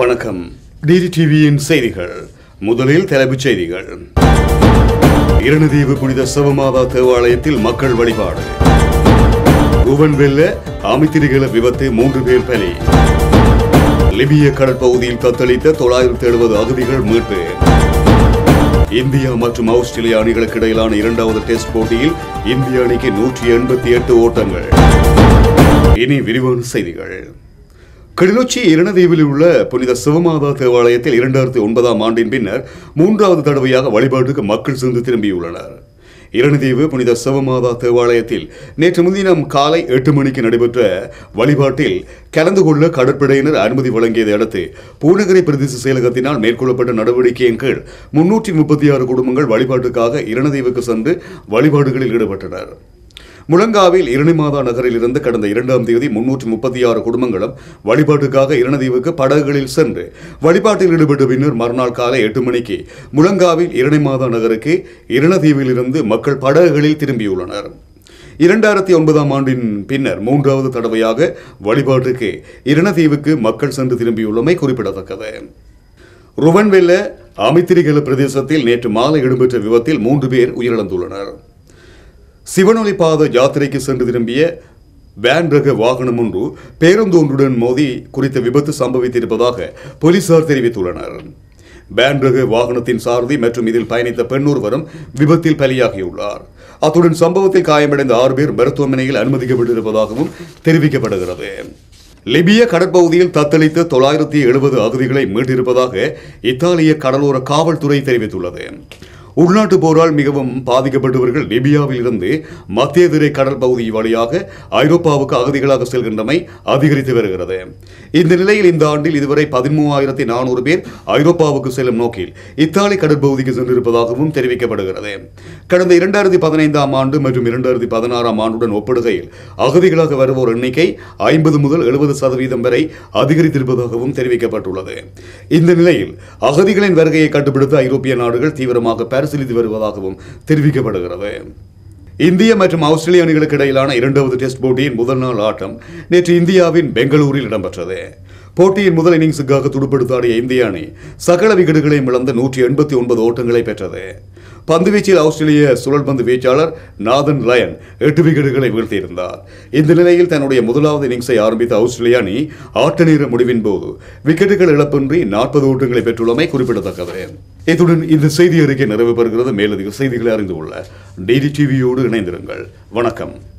வணக்கம் டிடி டிவியின் செய்திகள் முதலில் தலைப்புச் செய்திகள் இரணுதீவு புனித சிவமாதா தேவாலயத்தில் மக்கள் வழிபாடு உவன் வெல்ல அமித்திரிகள விபத்து மூன்று பேர் பலி லிபிய கடற்பகுதியில் தத்தளித்த தொள்ளாயிரத்தி எழுபது அகதிகள் மீட்பு இந்தியா மற்றும் ஆஸ்திரேலிய அணிகளுக்கு இடையிலான இரண்டாவது டெஸ்ட் போட்டியில் இந்திய அணிக்கு நூற்றி எண்பத்தி எட்டு ஓட்டங்கள் இனி விரிவான செய்திகள் கிளிநொச்சி இரணதீவில் உள்ள புனித சிவமாதா தேவாலயத்தில் இரண்டாயிரத்தி ஒன்பதாம் ஆண்டின் பின்னர் மூன்றாவது தடவையாக வழிபாட்டுக்கு மக்கள் சென்று திரும்பியுள்ளனர் இரணதீவு புனித சிவமாதா தேவாலயத்தில் நேற்று முன்தினம் காலை எட்டு மணிக்கு நடைபெற்ற வழிபாட்டில் கலந்து கொள்ள கடற்படையினர் அனுமதி வழங்கியதை அடுத்து பூநகரை பிரதேச செயலகத்தினால் மேற்கொள்ளப்பட்ட நடவடிக்கையின் கீழ் முன்னூற்றி முப்பத்தி ஆறு குடும்பங்கள் வழிபாட்டுக்காக இரணதீவுக்கு சென்று வழிபாடுகளில் ஈடுபட்டனர் முழங்காவில் இரணிமாதா நகரில் இருந்து கடந்த இரண்டாம் தேதி முன்னூற்றி முப்பத்தி ஆறு குடும்பங்களும் வழிபாட்டுக்காக இரணதீவுக்கு படகுகளில் சென்று வழிபாட்டில் ஈடுபட்ட பின்னர் மறுநாள் காலை எட்டு மணிக்கு முழங்காவில் இரணிமாதா நகருக்கு இரணதீவில் இருந்து மக்கள் படகுகளில் திரும்பியுள்ளனர் இரண்டாயிரத்தி ஒன்பதாம் ஆண்டின் பின்னர் மூன்றாவது தடவையாக வழிபாட்டுக்கு இரணதீவுக்கு மக்கள் சென்று திரும்பியுள்ளமை குறிப்பிடத்தக்கது ருவன்வெல்ல அமித்திரிகல பிரதேசத்தில் நேற்று மாலை இடம்பெற்ற விபத்தில் மூன்று பேர் உயிரிழந்துள்ளனர் சிவனொலி பாத யாத்திரைக்கு சென்று திரும்பிய வேன் ரக வாகனம் ஒன்று பேருந்து ஒன்றுடன் மோதி குறித்த விபத்து சம்பவித்திருப்பதாக போலீசார் தெரிவித்துள்ளனர் வேன் ரக வாகனத்தின் சாரதி மற்றும் இதில் பயணித்த பெண் ஒருவரும் விபத்தில் பலியாகியுள்ளார் அத்துடன் சம்பவத்தில் காயமடைந்த ஆறு பேர் மருத்துவமனையில் அனுமதிக்கப்பட்டிருப்பதாகவும் தெரிவிக்கப்படுகிறது லிபிய கடற்பகுதியில் தத்தளித்த தொள்ளாயிரத்தி எழுபது அகதிகளை மீட்டிருப்பதாக இத்தாலிய கடலோர காவல்துறை தெரிவித்துள்ளது உள்நாட்டு போரால் மிகவும் பாதிக்கப்பட்டவர்கள் லிபியாவில் இருந்து மத்திய திரை கடல் பகுதி வழியாக ஐரோப்பாவுக்கு அகதிகளாக செல்கின்றமை அதிகரித்து வருகிறது இந்த நிலையில் இந்த ஆண்டில் இதுவரை பதிமூவாயிரத்தி நானூறு பேர் ஐரோப்பாவுக்கு செல்லும் நோக்கில் இத்தாலி கடற்பகுதிக்கு சென்றிருப்பதாகவும் தெரிவிக்கப்படுகிறது கடந்த இரண்டாயிரத்தி பதினைந்தாம் ஆண்டு மற்றும் இரண்டாயிரத்தி பதினாறாம் ஆண்டுடன் ஒப்பிடுகையில் அகதிகளாக வருவோர் எண்ணிக்கை ஐம்பது முதல் எழுபது சதவீதம் வரை அதிகரித்திருப்பதாகவும் தெரிவிக்கப்பட்டுள்ளது இந்த நிலையில் அகதிகளின் வருகையை கட்டுப்படுத்த ஐரோப்பிய நாடுகள் தீவிரமாக பரிசீலித்து வருவதாகவும் தெரிவிக்கப்படுகிறது இந்திய மற்றும் ஆஸ்திரேலிய அணிகளுக்கு இடையிலான இரண்டாவது டெஸ்ட் போட்டியின் முதல் நாள் ஆட்டம் நேற்று இந்தியாவின் பெங்களூரில் இடம்பெற்றது போட்டியின் முதல் இன்னிங்ஸுக்காக துடுப்படுத்தாடிய இந்திய அணி சகல விக்கெட்டுகளையும் இழந்து நூற்றி எண்பத்தி ஒன்பது ஓட்டங்களை பெற்றது பந்துவீச்சில் ஆஸ்திரேலிய சுழல்பந்து வீச்சாளர் நாதன் லயன் எட்டு விக்கெட்டுகளை வீழ்த்தியிருந்தார் இந்த நிலையில் தன்னுடைய முதலாவது இன்னிங்ஸை ஆரம்பித்த ஆஸ்திரேலிய அணி ஆட்ட நேர முடிவின் போது விக்கெட்டுகள் இழப்பின்றி நாற்பது ஓட்டங்களை பெற்றுள்ளமை குறிப்பிடத்தக்கது இத்துடன் இந்த செய்தி அறிக்கை நிறைவு பெறுகிறது மேலதிக செய்திகளை அறிந்து கொள்ள டிடி டிவியோடு இணைந்திருங்கள் வணக்கம்